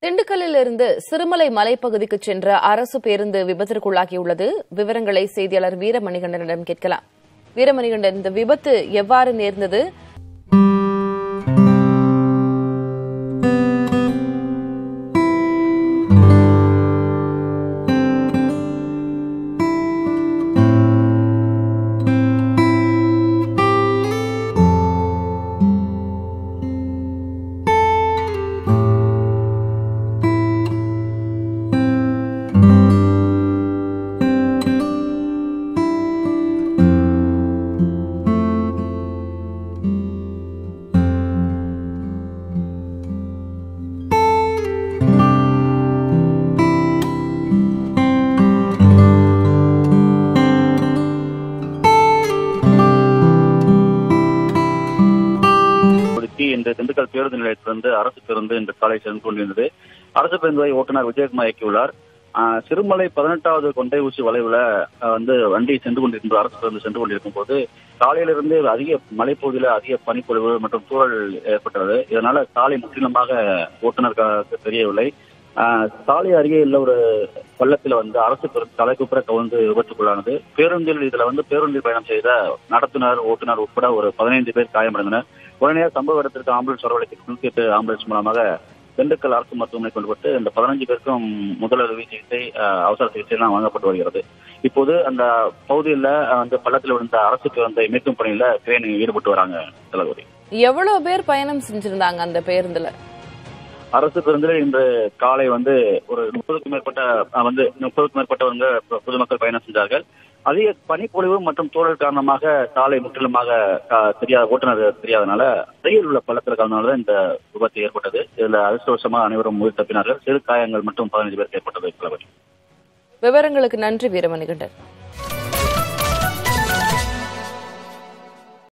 திண்டுக்கல்லில் இருந்து சிறுமலை மலைப்பகுதிக்கு சென்ற அரசு பேருந்து விபத்திற்குள்ளாகியுள்ளது விவரங்களை செய்தியாளர் வீரமணிகண்டனிடம் கேட்கலாம் வீரமணிகண்டன் இந்த விபத்து எவ்வாறு நேர்ந்தது ஒதுக்கி இன்று திண்டுக்கல் பேருந்து நிலையத்திலிருந்து அரசு பேருந்து இன்று காலை சென்று கொண்டிருந்தது அரசு பேருந்தை ஓட்டுநர் விஜயகுமார் இயக்கியுள்ளார் ஆஹ், சிறுமலை பதினெட்டாவது கொண்டை ஊசி வளைவுல ஆஹ், வந்து வண்டி சென்று கொண்டிருக்கும் அரசு பேருந்து சென்று கொண்டிருக்கும் போது காலையிலிருந்து அதிக மலைப்பகுதியில அதிக பனிப்பொழிவு மற்றும் சூழல் ஏற்பட்டது இதனால சாலை முற்றிலுமாக ஓட்டுநருக்கு தெரியவில்லை ஆஹ், சாலை அருகே உள்ள ஒரு பள்ளத்துல வந்து அரசு பேருந்து தலைக்குப்புற கவுந்து விபத்துக்குள்ளானது பேருந்தில் இதுல வந்து பேருந்தில் பயணம் செய்த நடத்துனர் ஓட்டுநர் உட்பட ஒரு பதினைந்து பேர் காயமடைந்தனர் உடனடியாக சம்பவ இடத்திற்கு ஆம்புலன்ஸ் வரவழைத்து நூத்தி எட்டு ஆம்புலன்ஸ் மூலமாக திண்டுக்கல் அரசு மருத்துவமனை கொண்டு போட்டு இந்த பதினஞ்சு பேருக்கும் முதலுதவி சிகிச்சை ஆஹ், அவசர சிகிச்சை எல்லாம் வழங்கப்பட்டு வருகிறது இப்போது அந்த பகுதியில் வந்து பள்ளத்தில் விழுந்த அரசு பேருந்தை மீட்கும் பணியில கிரேன் ஈடுபட்டு வராங்க தளபதி எவ்வளவு பேர் பயணம் செஞ்சிருந்தாங்க அந்த பேருந்துல அரசு பேருந்தில் இன்று காலை வந்து ஒரு முப்பதுக்கும் மேற்பட்ட அஹ், வந்து முப்பதுக்கும் மேற்பட்டவங்க பொ- பொதுமக்கள் பயணம் செஞ்சார்கள் அதிக பனிப்பொழிவு மற்றும் தூழல் காரணமாக சாலை முற்றிலுமாக அஹ், தெரியாத ஓட்டுநர் தெரியாதனால அருகில் உள்ள பள்ளத்தில் கலந்தனால இந்த விபத்து ஏற்பட்டது இதுல அதிர்ஷ்டவசமாக அனைவரும் உயிர் தப்பினார்கள் சிறு காயங்கள் மட்டும் பதினைந்து பேருக்கு ஏற்பட்டது தளபதி விவரங்களுக்கு நன்றி வீரமணிகண்டன்